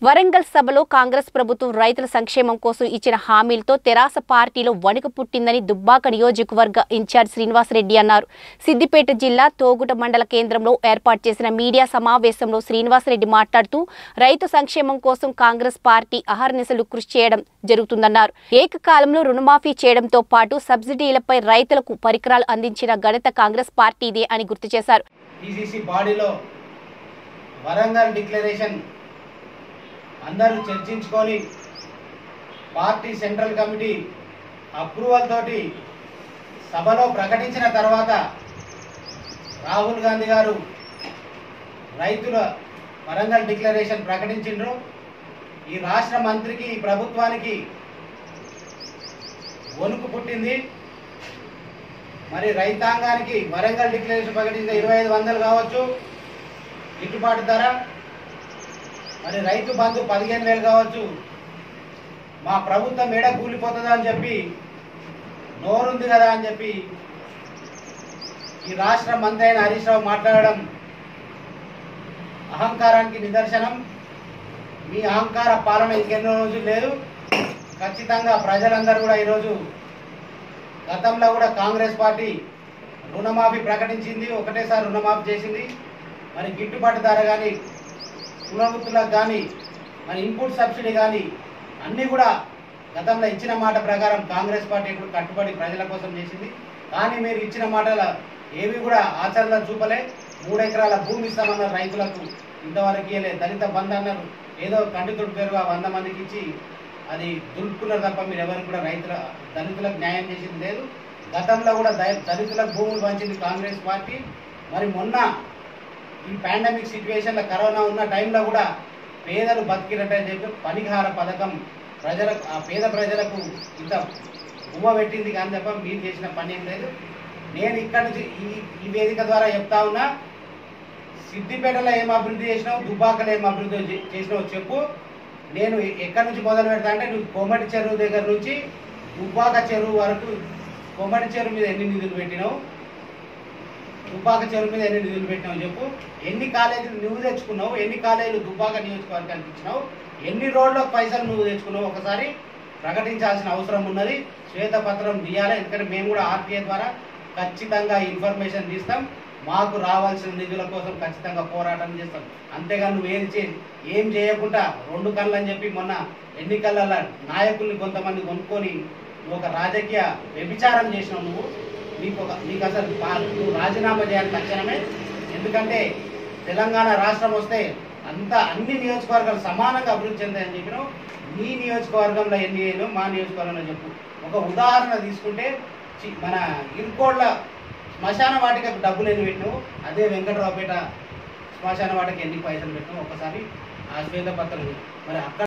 వరంగల్ సభలో కాంగ్రెస్ ప్రభుత్వం రైతుల సంక్షేమం కోసం ఇచ్చిన హామీలతో తెరాస పార్టీలో వణుకు పుట్టిందని దుబ్బాక నియోజకవర్గ ఇన్ఛార్జ్ శ్రీనివాసరెడ్డి అన్నారు సిద్దిపేట జిల్లా తోగుట మండల కేంద్రంలో ఏర్పాటు చేసిన మీడియా సమావేశంలో శ్రీనివాసరెడ్డి మాట్లాడుతూ రైతు సంక్షేమం కోసం కాంగ్రెస్ పార్టీ అహర్నిశలు కృషి చేయడం జరుగుతుందన్నారు ఏకకాలంలో రుణమాఫీ చేయడంతో పాటు సబ్సిడీలపై రైతులకు పరికరాలు అందించిన ఘనత కాంగ్రెస్ పార్టీదే అని గుర్తు చేశారు టీసీసీ బాడీలో వరంగల్ డిక్లరేషన్ అందరూ చర్చించుకొని పార్టీ సెంట్రల్ కమిటీ అప్రూవల్ తోటి సభలో ప్రకటించిన తర్వాత రాహుల్ గాంధీ గారు రైతుల వరంగల్ డిక్లరేషన్ ప్రకటించిండ్రు ఈ రాష్ట్ర మంత్రికి ఈ ప్రభుత్వానికి వణుకు పుట్టింది మరి రైతాంగానికి వరంగల్ డిక్లరేషన్ ప్రకటించిన ఇరవై ఐదు వందలు కావచ్చు గిట్టుబాటు ధర మరి రైతు బంధు పదిహేను వేలు కావచ్చు మా ప్రభుత్వం ఏడ కూలిపోతుందా అని చెప్పి నోరుంది కదా అని చెప్పి ఈ రాష్ట్ర మంత్రి అయిన హరీష్ రావు మాట్లాడడం అహంకారానికి నిదర్శనం మీ అహంకార పాలన ఇంకెన్నో రోజులు లేదు ఖచ్చితంగా ప్రజలందరూ కూడా ఈరోజు గతంలో కూడా కాంగ్రెస్ పార్టీ రుణమాఫీ ప్రకటించింది ఒకటేసారి రుణమాఫీ చేసింది మరి గిట్టుబాటు ధర కానీ కులవృత్తులకు కానీ మరి ఇన్పుట్ సబ్సిడీ కానీ అన్నీ కూడా గతంలో ఇచ్చిన మాట ప్రకారం కాంగ్రెస్ పార్టీ ఇప్పుడు కట్టుబడి ప్రజల కోసం చేసింది కానీ మీరు ఇచ్చిన మాటల ఏవి కూడా ఆచరణలో చూపలే మూడు ఎకరాల భూమి ఇస్తామన్నారు రైతులకు ఇంతవరకు ఇవ్వలే దళిత బంధు అన్నారు ఏదో కంటితుడి పేరుగా వంద మందికి ఇచ్చి అది దులుపుకున్నారు తప్ప మీరు ఎవరికి కూడా రైతుల దళితులకు న్యాయం చేసింది లేదు గతంలో కూడా దళి- దళితులకు భూములు పంచింది కాంగ్రెస్ పార్టీ మరి మొన్న ఈ పాండమిక్ సిచ్యువేషన్లో కరోనా ఉన్న టైంలో కూడా పేదలు బతికినట్టని చెప్పి పనిహార పథకం ప్రజలకు ఆ పేద ప్రజలకు ఇంత ఉమ్మ పెట్టింది కానీ తప్ప మీరు చేసిన పని ఏం లేదు నేను ఇక్కడ నుంచి ఈ ఈ వేదిక ద్వారా చెప్తా ఉన్నా సిద్దిపేటలో ఏం అభివృద్ధి చేసినావు దుబ్బాకలో ఏం అభివృద్ధి చే- చేసినావు చెప్పు నేను ఎ- ఎక్కడి నుంచి మొదలు పెడతా అంటే నువ్వు కొమ్మటి చెరువు దగ్గర నుంచి దుబ్బాక చెరువు వరకు కొమ్మటి చెరువు మీద ఎన్ని నిధులు పెట్టినావు దుబ్బాక చెరువు మీద ఎన్ని నిధులు పెట్టినావు చెప్పు ఎన్ని కాలేజీలు నువ్వు తెచ్చుకున్నావు ఎన్ని కాలేజీలు దుబ్బాక నియోజకవర్గానికి ఇచ్చినావు ఎన్ని రోడ్లకు పైసలు నువ్వు తెచ్చుకున్నావు ఒకసారి ప్రకటించాల్సిన అవసరం ఉన్నది శ్వేతపత్రం తీయాలి ఎందుకంటే మేము కూడా ఆర్టీఏ ద్వారా ఖచ్చితంగా ఇన్ఫర్మేషన్ తీస్తాం మాకు రావాల్సిన నిధుల కోసం ఖచ్చితంగా పోరాటం చేస్తాం అంతేగా నువ్వు ఏది చే ఏం చేయకుండా రెండు కళ్ళు అని చెప్పి మొన్న ఎన్నికలలో నాయకుల్ని కొంతమంది కొనుక్కొని నువ్వు ఒక రాజకీయ వ్యభిచారం చేసినావు నువ్వు నీకు ఒక నీకు అసలు పా- నువ్వు రాజీనామా చేయాలి తక్షణమే ఎందుకంటే తెలంగాణ రాష్ట్రం వస్తే అంత అన్ని నియోజకవర్గాలు సమానంగా అభివృద్ధి చెందాయని చెప్పినావు నీ నియోజకవర్గంలో ఎన్ని అయ్యాయో మా నియోజకవర్గంలో చెప్పు ఒక ఉదాహరణ తీసుకుంటే చి- మన ఇరుకోళ్ళ శ్మశాన వాటికకు డబ్బులు ఎన్ని పెట్టినావు అదే వెంకటరావుపేట శ్మశాన వాటికి ఎన్ని పైసలు పెట్టినావు ఒకసారి ఆ శ్వేతపత్రం మరి అక్కడ